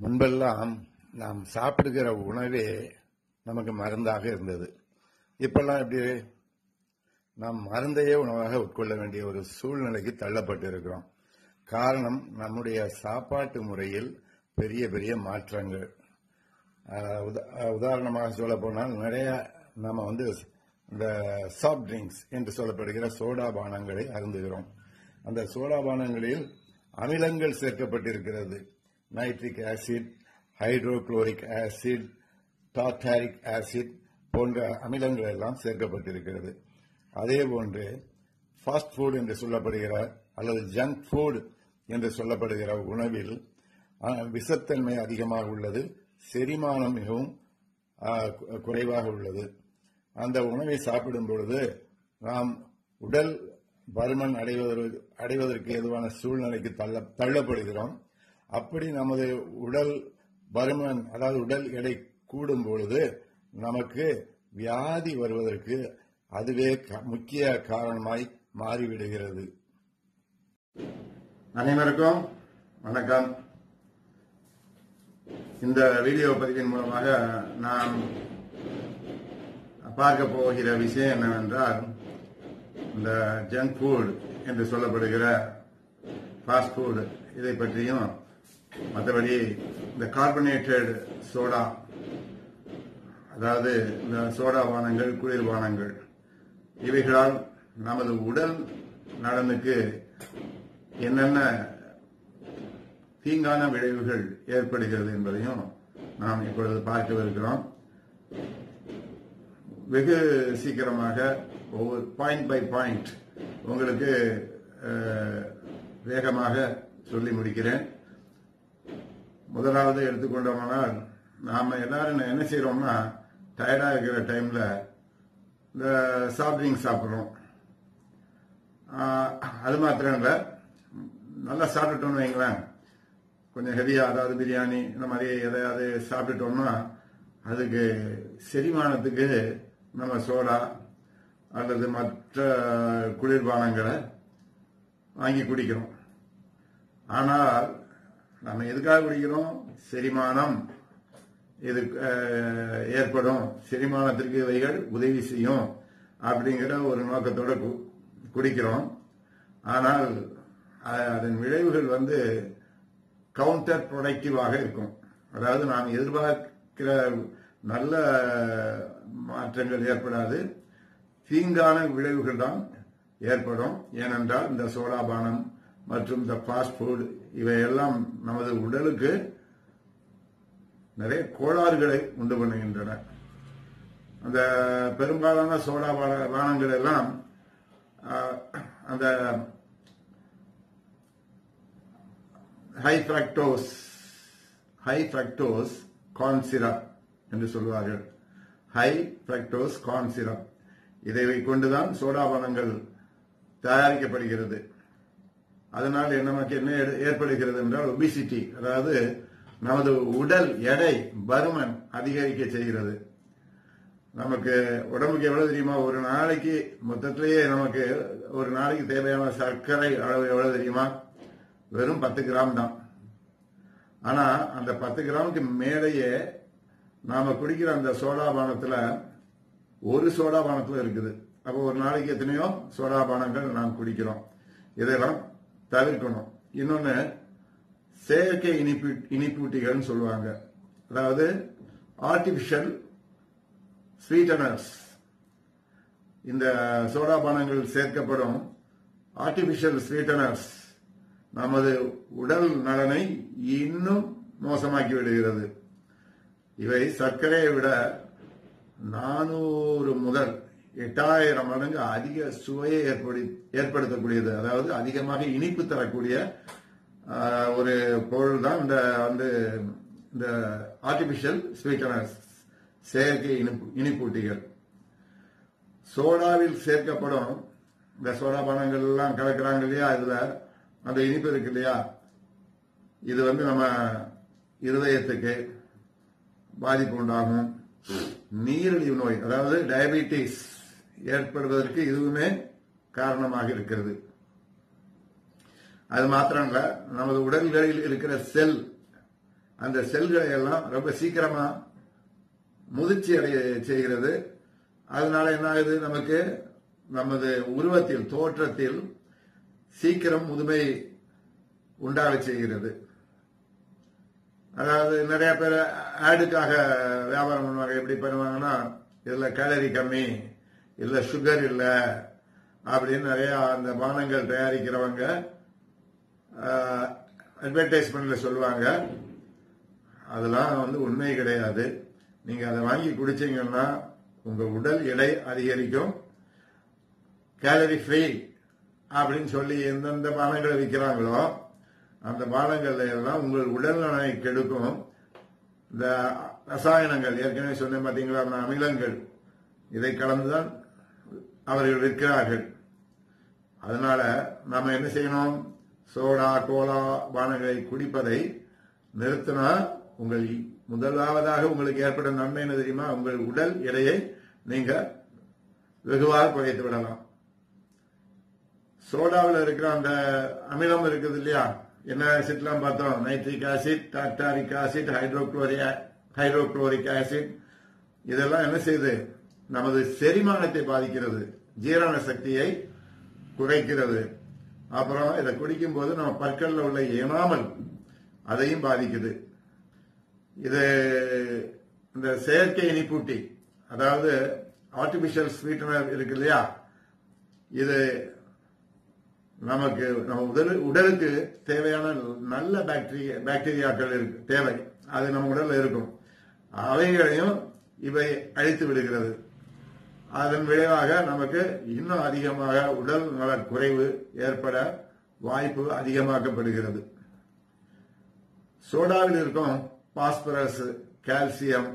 முன்பெல்லாம் நாம் சாப்பிடுகிற உணவே நமக்கு மருந்தாக இருந்தது இப்பெல்லாம் எப்படி நாம் மருந்தையே உணவாக உட்கொள்ள வேண்டிய ஒரு சூழ்நிலைக்கு தள்ளப்பட்டு இருக்கிறோம் காரணம் நம்முடைய சாப்பாட்டு முறையில் பெரிய பெரிய மாற்றங்கள் ஆஹ் உதா- ஆஹ் உதாரணமாக சொல்ல போனால் நிறைய நம்ம வந்து இந்த சாஃப்ட் ட்ரிங்க்ஸ் என்று சொல்லப்படுகிற சோடா பானங்களை அருந்துகிறோம் அந்த சோடா பானங்களில் அமிலங்கள் சேர்க்கப்பட்டிருக்கிறது nitric acid hydrochloric acid tartaric acid போன்ற அமிலங்கள் எல்லாம் சேர்க்கப்பட்டிருக்கிறது அதே போன்று ஃபாஸ்ட் ஃபுட் என்று சொல்லப்படுகிற அல்லது ஜங்க் ஃபுட் என்று சொல்லப்படுகிற உணவில் ஆ, விஷத்தன்மை அதிகமாக உள்ளது செரிமானம் மிகவும் ஆ, கு- குறைவாக உள்ளது அந்த உணவை சாப்பிடும் பொழுது நாம் உடல் பருமன் அடைவதற்கு அடைவதற்கு ஏதுவான சூழ்நிலைக்கு தள்ள தள்ளப்படுகிறோம் அப்படி நமது உடல் பருமன் அதாவது உடல் எடை கூடும் பொழுது நமக்கு வியாதி வருவதற்கு அதுவே க- முக்கிய காரணமாய் மாறிவிடுகிறது அனைவருக்கும் வணக்கம் இந்த வீடியோ பதிவின் மூலமாக நாம் பார்க்க போகிற விஷயம் என்னவென்றால் இந்த ஜங்க் ஃபுட் என்று சொல்லப்படுகிற ஃபாஸ்ட் ஃபுட் இதை பற்றியும் மற்றபடி இந்த கார்பனேட்டட் சோடா அதாவது இந்த சோடா பானங்கள் குளிர்பானங்கள் இவைகளால் நமது உடல் நலனுக்கு என்னென்ன தீங்கான விளைவுகள் ஏற்படுகிறது என்பதையும் நாம் இப்பொழுது பார்க்கவிருக்கிறோம் வெகு சீக்கிரமாக ஒவ்வொரு பாயிண்ட் பை பாயிண்ட் உங்களுக்கு அஹ், வேகமாக சொல்லி முடிக்கிறேன் முதலாவது எடுத்துக்கொண்டோம்னால் நாம எல்லாரும் என்ன செய்யறோம்னா டயர்டா இருக்கிற டைம்ல இந்த சாஃப்ட் ட்ரிங்க் சாப்பிட்றோம் ஆஹ், அது மாத்திரம் இல்ல நல்லா சாப்பிட்டுட்டோம்னு வைங்களேன் கொஞ்சம் ஹெவியா அதாவது பிரியாணி இந்த மாதிரி எதையாவது சாப்பிட்டுட்டோம்னா அதுக்கு செரிமானத்துக்கு நம்ம சோடா அல்லது மற்ற குளிர்பானங்களை வாங்கி குடிக்கிறோம் ஆனால் நம்ம எதுக்காக குடிக்கிறோம் செரிமானம் இது அஹ், ஏற்படும் செரிமானத்திற்கு இவைகள் உதவி செய்யும் அப்படிங்கிற ஒரு நோக்கத்தோட கு- குடிக்கிறோம் ஆனால் அ- அதன் விளைவுகள் வந்து கவுண்டர் ப்ரொடக்டிவாக இருக்கும் அதாவது நாம் எதிர்பார்க்கிற நல்ல மாற்றங்கள் ஏற்படாது தீங்கான விளைவுகள் தான் ஏற்படும் ஏனென்றால் இந்த சோடா பானம் மற்றும் இந்த ஃபாஸ்ட் ஃபுட் இவையெல்லாம் நமது உடலுக்கு நிறைய கோளாறுகளை உண்டு பண்ணுகின்றன அந்த பெரும்பாலான சோடா பான- பானங்கள் எல்லாம் ஆஹ், அந்த high fructose high fructose corn syrup என்று சொல்வார்கள் ஹை ஃப்ரக்டோஸ் கார்ன் சிரப் இதை கொண்டுதான் சோடா பானங்கள் தயாரிக்கப்படுகிறது அதனால் நமக்கு என்ன ஏ- ஏற்படுகிறது என்றால் ஒபிசிட்டி அதாவது நமது உடல் எடை பருமன் அதிகரிக்க செய்கிறது நமக்கு உடம்புக்கு எவ்வளவு தெரியுமா ஒரு நாளைக்கு மொத்தத்திலேயே நமக்கு ஒரு நாளைக்கு தேவையான சர்க்கரை அளவு எவ்வளவு தெரியுமா வெறும் பத்து கிராம் தான் ஆனா அந்த பத்து கிராமுக்கு மேலேயே நாம குடிக்கிற அந்த சோடா பானத்துல ஒரு சோடா பானத்துல இருக்குது அப்போ ஒரு நாளைக்கு எத்தனையோ சோடா பானங்கள் நாம் குடிக்கிறோம் இதெல்லாம் தவிர்க்கணும் இன்னொன்னு செயற்கை இனிப்பு இனிப்பூட்டிகள்னு சொல்லுவாங்க அதாவது ஆர்டிபிஷியல் ஸ்வீட்டனர்ஸ் இந்த சோடா பானங்கள் சேர்க்கப்படும் ஆர்டிபிஷியல் ஸ்வீட்டனர்ஸ் நமது உடல் நலனை இன்னும் மோசமாக்கி விடுகிறது இவை சர்க்கரையை விட நானூறு முதல் எட்டாயிரம் மடங்கு அதிக சுவையை ஏற்படி ஏற்படுத்தக்கூடியது அதாவது அதிகமாக இனிப்பு தரக்கூடிய ஆஹ், ஒரு பொருள் தான் இந்த வந்து இந்த ஆர்டிபிஷியல் ஸ்வீட்டனர்ஸ் செயற்கை இனிப்பு இனிப்பூட்டிகள் சோடாவில் சேர்க்கப்படும் இந்த சோடா பானங்கள் எல்லாம் கலக்கிறாங்க இல்லையா இதுல அந்த இனிப்பு இருக்கு இல்லையா இது வந்து நம்ம இருதயத்துக்கு பாதிப்பு உண்டாகும் நீரிழிவு நோய் அதாவது டயபிட்டிஸ் ஏற்படுவதற்கு இதுவுமே காரணமாக இருக்கிறது அது மாத்திரம் இல்ல நமது உடல்களில் இருக்கிற செல் அந்த செல்களை எல்லாம் ரொம்ப சீக்கிரமா முதிர்ச்சி அடைய செய்கிறது அதனால என்ன ஆகுது நமக்கு நமது உருவத்தில் தோற்றத்தில் சீக்கிரம் முதுமை உண்டாக செய்கிறது அதாவது நிறைய பேர் ஆடுக்காக வியாபாரம் பண்ணுவாங்க எப்படி பண்ணுவாங்கன்னா இதுல கேலரி கம்மி இல்ல சுகர் இல்ல அப்படின்னு நிறைய அந்த பானங்கள் தயாரிக்கிறவங்க அட்வர்டைஸ்மெண்ட்ல சொல்லுவாங்க அதெல்லாம் வந்து உண்மை கிடையாது நீங்க அதை வாங்கி குடிச்சீங்கன்னா உங்க உடல் எடை அதிகரிக்கும் கேலரி ஃப்ரீ அப்படின்னு சொல்லி எந்தெந்த பானங்களை விற்கிறாங்களோ அந்த பானங்கள்ல எல்லாம் உங்கள் உடல் நலனை கெடுக்கும் இந்த ரசாயனங்கள் ஏற்கனவே சொன்னேன் பார்த்தீங்களா அந்த அமிலங்கள் இதை கலந்துதான் அவர்கள் விற்கிறார்கள் அதனால நாம என்ன செய்யணும் சோடா கோலா பானங்களை குடிப்பதை நிறுத்தினா உங்கள் முதலாவதாக உங்களுக்கு ஏற்படும் நன்மை என்ன தெரியுமா உங்கள் உடல் எடையை நீங்க வெகுவாக குறைத்து விடலாம் சோடாவில் இருக்கிற அந்த அமிலம் இருக்குது இல்லையா என்ன ஆசிட்லாம் பார்த்தோம் nitric acid tartaric acid hydrochloric hydrochloric acid இதெல்லாம் என்ன செய்யுது நமது செரிமானத்தை பாதிக்கிறது ஜீரண சக்தியை குறைக்கிறது அப்புறம் இதை குடிக்கும் போது நம்ம பற்கள்ல உள்ள ஏனாமல் அதையும் பாதிக்குது இது இந்த செயற்கை இனிப்பூட்டி அதாவது ஆர்டிபிஷியல் ஸ்வீட்டனர் இருக்கு இல்லையா இது நமக்கு நம்ம உடல் உடலுக்கு தேவையான நல்ல பாக்டீரியா பாக்டீரியாக்கள் இருக்கு தேவை அது நம்ம உடல்ல இருக்கும் அவைகளையும் இவை அழித்து விடுகிறது அதன் விளைவாக நமக்கு இன்னும் அதிகமாக உடல் நல குறைவு ஏற்பட வாய்ப்பு அதிகமாக்கப்படுகிறது சோடாவில் இருக்கும் பாஸ்பரஸ் கால்சியம்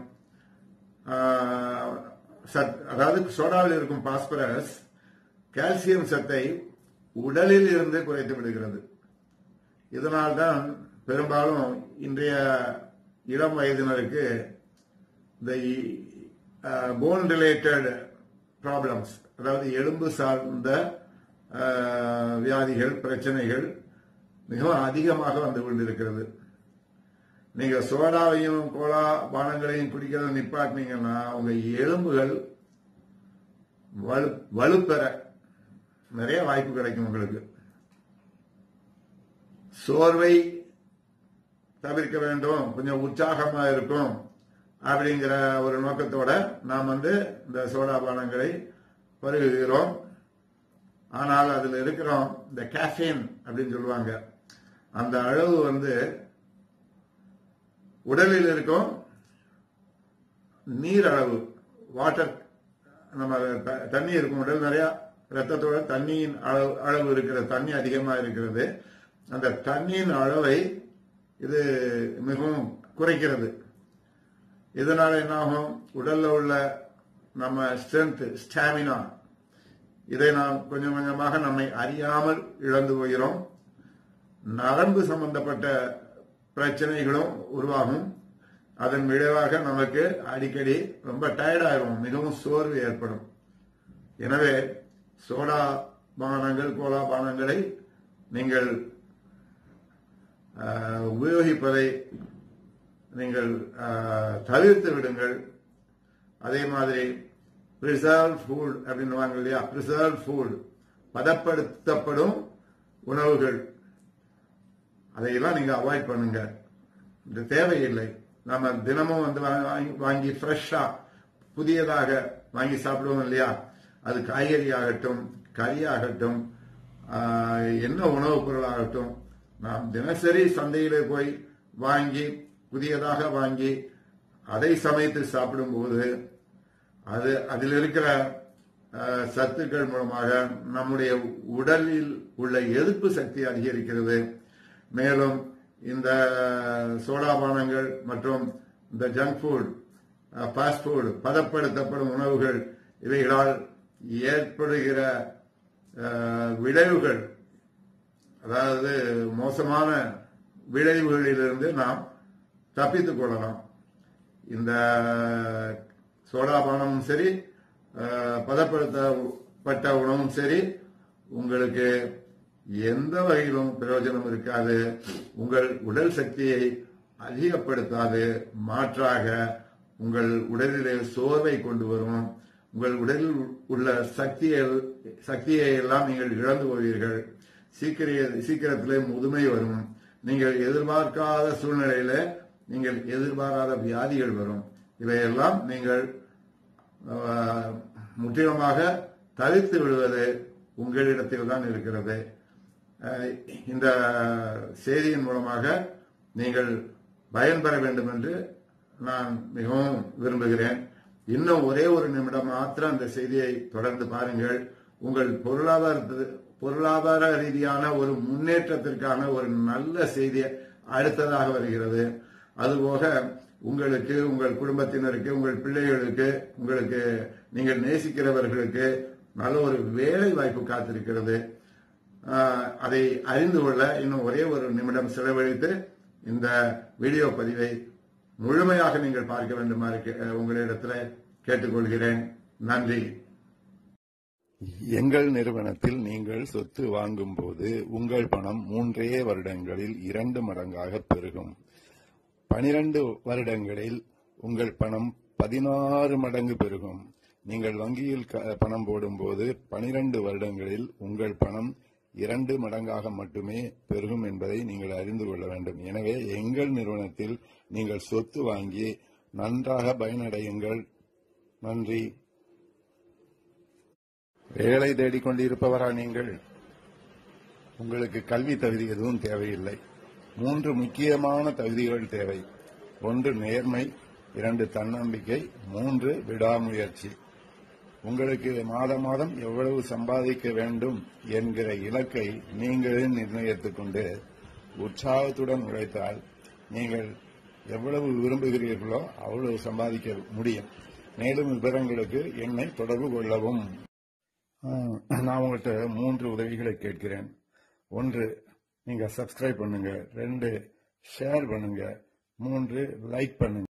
சத் அதாவது சோடாவில் இருக்கும் பாஸ்பரஸ் கால்சியம் சத்தை உடலில் இருந்து குறைத்து விடுகிறது இதனால்தான் பெரும்பாலும் இன்றைய இளம் வயதினருக்கு இந்த போன் ரிலேட்டட் ப்ராப்ளம்ஸ் அதாவது எலும்பு சார்ந்த வியாதிகள் பிரச்சனைகள் மிகவும் அதிகமாக வந்து கொண்டிருக்கிறது நீங்க சோடாவையும் கோலா பானங்களையும் குடிக்கிறத நிப்பாட்டினீங்கன்னா உங்க எலும்புகள் வலு வலுப்பெற நிறைய வாய்ப்பு கிடைக்கும் உங்களுக்கு சோர்வை தவிர்க்க வேண்டும் கொஞ்சம் உற்சாகமா இருக்கும் அப்படிங்கிற ஒரு நோக்கத்தோட நாம் வந்து இந்த சோடா பானங்களை பருகுகிறோம் ஆனால் அதுல இருக்கிறோம் இந்த கேஃபீன் அப்படின்னு சொல்லுவாங்க அந்த அளவு வந்து உடலில் இருக்கும் நீர் அளவு வாட்டர் நம்ம தண்ணி இருக்கும் உடல் நிறைய ரத்தத்தோட தண்ணியின் அளவு அளவு இருக்கிற தண்ணி அதிகமாக இருக்கிறது அந்த தண்ணியின் அளவை இது மிகவும் குறைக்கிறது இதனால என்னாகும் உடல்ல உள்ள நம்ம ஸ்ட்ரென்த் ஸ்டாமினா இதை நாம் கொஞ்சம் கொஞ்சமாக நம்மை அறியாமல் இழந்து போகிறோம் நரம்பு சம்பந்தப்பட்ட பிரச்சனைகளும் உருவாகும் அதன் விளைவாக நமக்கு அடிக்கடி ரொம்ப டயர்ட் ஆயிரும் மிகவும் சோர்வு ஏற்படும் எனவே சோடா பானங்கள் கோலா பானங்களை நீங்கள் உபயோகிப்பதை நீங்கள் தவிர்த்து விடுங்கள் அதே மாதிரி ப்ரிசர்வ் ஃபுட் அப்படின்னு வாங்க இல்லையா ப்ரிசர்வ் ஃபுட் பதப்படுத்தப்படும் உணவுகள் அதையெல்லாம் நீங்க அவாய்ட் பண்ணுங்க இது தேவையில்லை நம்ம தினமும் வந்து வாங்கி ஃப்ரெஷ்ஷா புதியதாக வாங்கி சாப்பிடுவோம் இல்லையா அது காய்கறி ஆகட்டும் கறி ஆகட்டும் என்ன உணவுப் பொருள் ஆகட்டும் நாம் தினசரி சந்தையில போய் வாங்கி புதியதாக வாங்கி அதை சமைத்து சாப்பிடும்போது அது அதில் இருக்கிற சத்துக்கள் மூலமாக நம்முடைய உடலில் உள்ள எதிர்ப்பு சக்தி அதிகரிக்கிறது மேலும் இந்த சோடாபானங்கள் மற்றும் இந்த ஜங்க் ஃபுட் ஃபாஸ்ட் ஃபுட் பதப்படுத்தப்படும் உணவுகள் இவைகளால் ஏற்படுகிற விளைவுகள் அதாவது மோசமான விளைவுகளிலிருந்து நாம் தப்பித்துக் கொள்ளலாம் இந்த சோடாபானமும் சரி பதப்படுத்தப்பட்ட உணவும் சரி உங்களுக்கு எந்த வகையிலும் பிரயோஜனம் இருக்காது உங்கள் உடல் சக்தியை அதிகப்படுத்தாது மாற்றாக உங்கள் உடலிலே சோர்வை கொண்டு வரும் உங்கள் உடலில் உள்ள சக்தியை சக்தியை எல்லாம் நீங்கள் இழந்து போவீர்கள் சீக்கிர சீக்கிரத்திலே முதுமை வரும் நீங்கள் எதிர்பார்க்காத சூழ்நிலையில நீங்கள் எதிர்பாராத வியாதிகள் வரும் இவையெல்லாம் நீங்கள் ஆஹ், முற்றிலுமாக தவிர்த்து விடுவது உங்களிடத்தில் தான் இருக்கிறது ஆஹ், இந்த செய்தியின் மூலமாக நீங்கள் பயன்பெற வேண்டும் என்று நான் மிகவும் விரும்புகிறேன் இன்னும் ஒரே ஒரு நிமிடம் மாத்திரம் அந்த செய்தியை தொடர்ந்து பாருங்கள் உங்கள் பொருளாதார பொருளாதார ரீதியான ஒரு முன்னேற்றத்திற்கான ஒரு நல்ல செய்தி அடுத்ததாக வருகிறது அதுபோக உங்களுக்கு உங்கள் குடும்பத்தினருக்கு உங்கள் பிள்ளைகளுக்கு உங்களுக்கு நீங்கள் நேசிக்கிறவர்களுக்கு நல்ல ஒரு வேலை வாய்ப்பு காத்திருக்கிறது ஆஹ், அதை அறிந்து கொள்ள இன்னும் ஒரே ஒரு நிமிடம் செலவழித்து இந்த வீடியோ பதிவை முழுமையாக நீங்கள் பார்க்க வேண்டுமாறு கே- உங்களிடத்தில் கேட்டுக்கொள்கிறேன் நன்றி எங்கள் நிறுவனத்தில் நீங்கள் சொத்து வாங்கும் போது உங்கள் பணம் மூன்றே வருடங்களில் இரண்டு மடங்காக பெருகும் பனிரெண்டு வருடங்களில் உங்கள் பணம் பதினாறு மடங்கு பெருகும் நீங்கள் வங்கியில் க- பணம் போடும்போது பனிரெண்டு வருடங்களில் உங்கள் பணம் இரண்டு மடங்காக மட்டுமே பெருகும் என்பதை நீங்கள் அறிந்து கொள்ள வேண்டும் எனவே எங்கள் நிறுவனத்தில் நீங்கள் சொத்து வாங்கி நன்றாக பயனடையுங்கள் நன்றி வேலை தேடிக்கொண்டிருப்பவரா நீங்கள் உங்களுக்கு கல்வி தகுதி எதுவும் தேவையில்லை மூன்று முக்கியமான தகுதிகள் தேவை ஒன்று நேர்மை இரண்டு தன்னம்பிக்கை மூன்று விடாமுயற்சி உங்களுக்கு மாதம் மாதம் எவ்வளவு சம்பாதிக்க வேண்டும் என்கிற இலக்கை நீங்களே நிர்ணயித்துக் கொண்டு உற்சாகத்துடன் உழைத்தால் நீங்கள் எவ்வளவு விரும்புகிறீர்களோ அவ்வளவு சம்பாதிக்க முடியும் மேலும் விவரங்களுக்கு என்னை தொடர்பு கொள்ளவும் ஆஹ், நான் உங்கள்கிட்ட மூன்று உதவிகளை கேட்கிறேன் ஒன்று நீங்க சப்ஸ்கிரைப் பண்ணுங்க ரெண்டு ஷேர் பண்ணுங்க மூன்று லைக் பண்ணுங்க